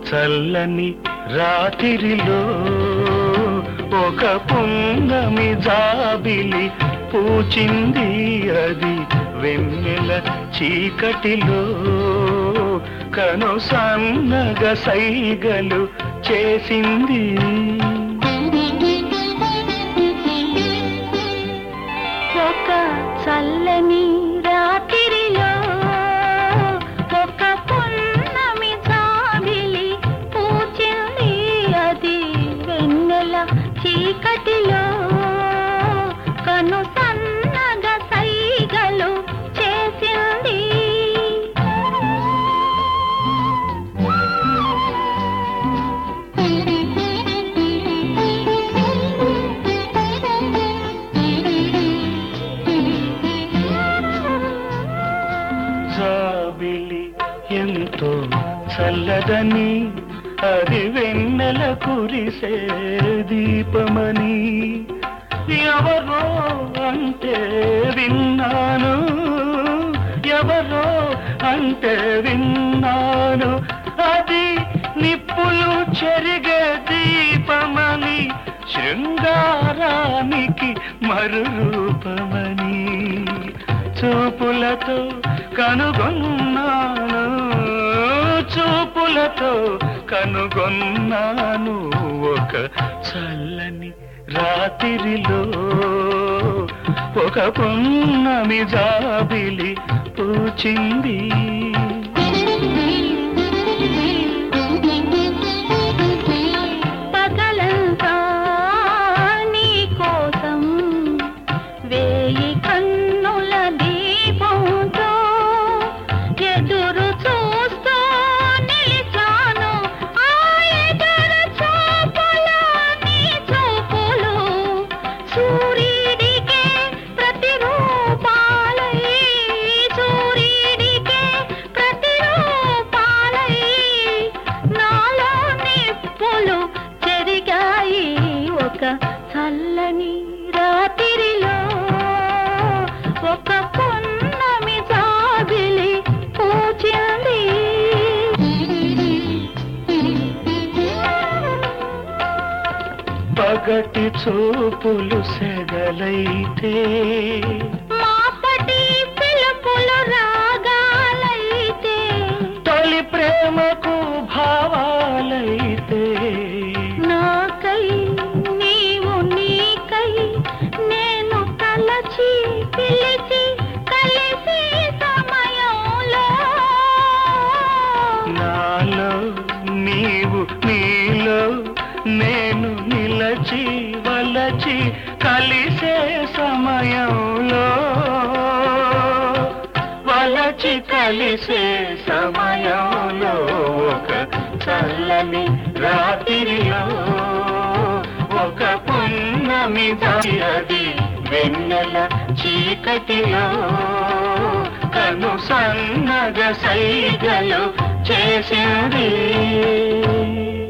చల్లని రాత్రిలో ఒక పుంగమి జాబిలి పూచింది అది వెన్నెల చీకటిలో కను సన్నగ సైగలు చేసింది ఒక చల్లని రాత్రిలో ఒక పున్నమి జాబిలి పూచింది అది వెన్నెల చీకటిలో కను సన్నగ సైగలు చేసింది జాబిలి ఎంతో చల్లదని అది వెన్నెల కురిసే దీపమని ఎవరో అంటే విన్నాను ఎవరో అంటే విన్నాను అది నిప్పులు చెరిగే దీపమని శృంగారానికి మరురూపమని చూపులతో కనుగొన్నాను చూపులతో కనుగొన్నాను ఒక చల్లని రాత్రిలో ఒక పున్నమి జాబిలి పూచింది పగలంతా నీ కోసం వేయి కన్నుల దీపంతో ఎదురు చూస్తూ నిలిచాను ఆ ఎదురు చూపులో నీ చూపులు సూర్యుడికే ప్రతిరూపాలై సూర్యుడికే ప్రతిరూపాలై నాలో నిప్పులు చెరిగాయి ఒక చల్లని రాత్రిలో ఒక పున్నమి జాబిలి పూచింది పగటి చూపులు సెగలైతే మాపటి పిలుపులు రాగాలైతే తొలి ప్రేమకు భావాలైతే నాకై నీవు నీకై నేను తలచి పిలిచి కలిసి సమయంలో నాలో నీవు నీలో నేను నిలచి వలచి కలిసే సమయంలో వలచి కలిసే సమయంలో ఒక చల్లని రాత్రిలో ఒక పున్నమి అది వెన్నెల చీకటిలో కను సన్నగ సైగలు చేసింది